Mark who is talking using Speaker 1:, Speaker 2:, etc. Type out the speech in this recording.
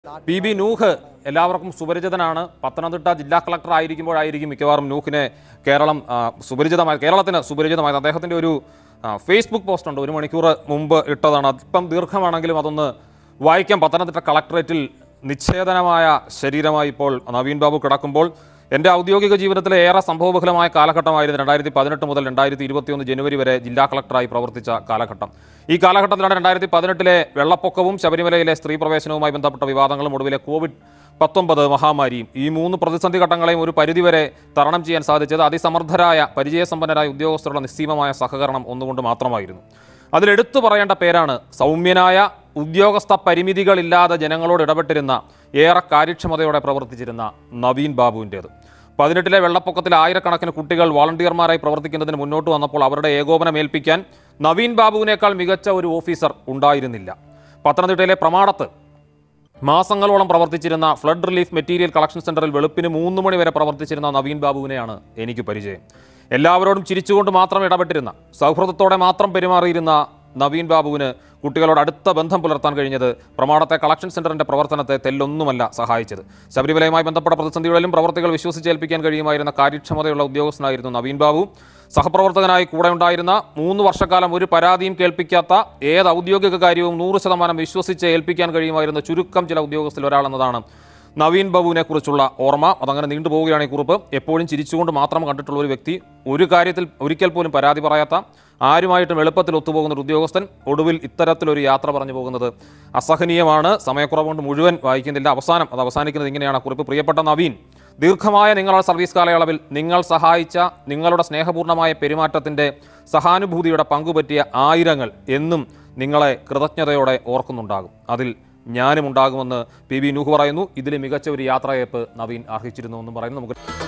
Speaker 1: P B Nuh എല്ലാവർക്കും സുപരിചിതനാണ് പത്തനംതിട്ട ജില്ലാ collector ആയിരിക്കുമ്പോഴായിരിക്കും മിക്കവാറും നൂഹിനെ കേരളം ആ, സുപരിചിതമായ കേരളത്തിന് സുപരിചിതമായത് അദ്ദേഹത്തിൻ്റെ ഒരു ആ, ഫേസ്ബുക്ക് പോസ്റ്റ് ഉണ്ട് ഒരു മണിക്കൂർ മുമ്പ് ഇട്ടതാണ് അല്പം ദീർഘമാണെങ്കിലും അതൊന്ന് വായിക്കാം പത്തനംതിട്ട കളക്ടറേറ്റിൽ നിശ്ചേതനമായ ശരീരമായി ഇപ്പോൾ നവീൻ ബാബു കിടക്കുമ്പോൾ എൻ്റെ ഔദ്യോഗിക ജീവിതത്തിലെ ഏറെ സംഭവബഹുലമായ കാലഘട്ടമായിരുന്നു രണ്ടായിരത്തി പതിനെട്ട് മുതൽ രണ്ടായിരത്തി ഇരുപത്തിയൊന്ന് ജനുവരി വരെ ജില്ലാ കളക്ടറായി പ്രവർത്തിച്ച കാലഘട്ടം ഈ കാലഘട്ടത്തിലാണ് രണ്ടായിരത്തി പതിനെട്ടിലെ വെള്ളപ്പൊക്കവും ശബരിമലയിലെ സ്ത്രീ പ്രവേശനവുമായി ബന്ധപ്പെട്ട വിവാദങ്ങളും ഒടുവിലെ കോവിഡ് പത്തൊമ്പത് മഹാമാരിയും ഈ മൂന്ന് പ്രതിസന്ധി ഘട്ടങ്ങളെയും ഒരു പരിധിവരെ തരണം ചെയ്യാൻ സാധിച്ചത് അതിസമർത്ഥരായ പരിചയസമ്പന്നരായ ഉദ്യോഗസ്ഥരുടെ നിസ്സീമമായ സഹകരണം ഒന്നുകൊണ്ട് മാത്രമായിരുന്നു അതിലെടുത്തു പറയേണ്ട പേരാണ് സൗമ്യനായ ഉദ്യോഗസ്ഥ പരിമിതികളില്ലാതെ ജനങ്ങളോട് ഇടപെട്ടിരുന്ന ഏറെ കാര്യക്ഷമതയോടെ പ്രവർത്തിച്ചിരുന്ന നവീൻ ബാബുവിൻ്റേത് പതിനെട്ടിലെ വെള്ളപ്പൊക്കത്തിൽ ആയിരക്കണക്കിന് കുട്ടികൾ വോളണ്ടിയർമാരായി പ്രവർത്തിക്കുന്നതിന് മുന്നോട്ട് വന്നപ്പോൾ അവരുടെ ഏകോപനം ഏൽപ്പിക്കാൻ നവീൻ ബാബുവിനേക്കാൾ മികച്ച ഒരു ഓഫീസർ ഉണ്ടായിരുന്നില്ല പത്തനംതിട്ടയിലെ പ്രമാടത്ത് മാസങ്ങളോളം പ്രവർത്തിച്ചിരുന്ന ഫ്ലഡ് റിലീഫ് മെറ്റീരിയൽ കളക്ഷൻ സെന്ററിൽ വെളുപ്പിന് മൂന്ന് മണി വരെ പ്രവർത്തിച്ചിരുന്ന നവീൻ ബാബുവിനെയാണ് എനിക്ക് പരിചയം എല്ലാവരോടും ചിരിച്ചുകൊണ്ട് മാത്രം ഇടപെട്ടിരുന്ന സൗഹൃദത്തോടെ മാത്രം പെരുമാറിയിരുന്ന നവീൻ ബാബുവിന് കുട്ടികളോട് അടുത്ത ബന്ധം പുലർത്താൻ കഴിഞ്ഞത് പ്രമാണത്തെ കളക്ഷൻ സെന്ററിന്റെ പ്രവർത്തനത്തെ തെല്ലൊന്നുമല്ല സഹായിച്ചത് ശബരിമലയുമായി ബന്ധപ്പെട്ട പ്രതിസന്ധികളിലും പ്രവർത്തികൾ വിശ്വസിച്ചേൽപ്പിക്കാൻ കഴിയുമായിരുന്ന കാര്യക്ഷമതയുള്ള ഉദ്യോഗസ്ഥനായിരുന്നു നവീൻ ബാബു സഹപ്രവർത്തകനായി കൂടെ ഉണ്ടായിരുന്ന മൂന്ന് വർഷക്കാലം ഒരു പരാതിയും കേൾപ്പിക്കാത്ത ഏത് ഔദ്യോഗിക കാര്യവും നൂറ് ശതമാനം വിശ്വസിച്ച് ഏൽപ്പിക്കാൻ കഴിയുമായിരുന്ന ചുരുക്കം ചില ഉദ്യോഗസ്ഥരിൽ ഒരാളെന്നതാണ് നവീൻ ബാബുവിനെ കുറിച്ചുള്ള ഓർമ്മ അതങ്ങനെ നീണ്ടുപോവുകയാണ് ഈ കുറിപ്പ് എപ്പോഴും ചിരിച്ചുകൊണ്ട് മാത്രം കണ്ടിട്ടുള്ള ഒരു വ്യക്തി ഒരു കാര്യത്തിൽ ഒരിക്കൽ പോലും പരാതി പറയാത്ത ആരുമായിട്ടും എളുപ്പത്തിൽ ഒത്തുപോകുന്ന ഒരു ഉദ്യോഗസ്ഥൻ ഒടുവിൽ ഇത്തരത്തിലൊരു യാത്ര പറഞ്ഞു പോകുന്നത് അസഹനീയമാണ് സമയക്കുറവ് കൊണ്ട് മുഴുവൻ വായിക്കുന്നില്ല അവസാനം അത് അവസാനിക്കുന്നത് ഇങ്ങനെയാണ് ആ കുറിപ്പ് പ്രിയപ്പെട്ട നവീൻ ദീർഘമായ നിങ്ങളുടെ സർവീസ് കാലയളവിൽ നിങ്ങൾ സഹായിച്ച നിങ്ങളുടെ സ്നേഹപൂർണ്ണമായ പെരുമാറ്റത്തിൻ്റെ സഹാനുഭൂതിയുടെ പങ്കുപറ്റിയ ആയിരങ്ങൾ എന്നും നിങ്ങളെ കൃതജ്ഞതയോടെ ഓർക്കുന്നുണ്ടാകും അതിൽ ഞാനും ഉണ്ടാകുമെന്ന് പി ബി നൂഹ് പറയുന്നു ഇതിൽ മികച്ച ഒരു യാത്രയയപ്പ് നവീൻ അർഹിച്ചിരുന്നു എന്നും പറയുന്നു നമുക്ക്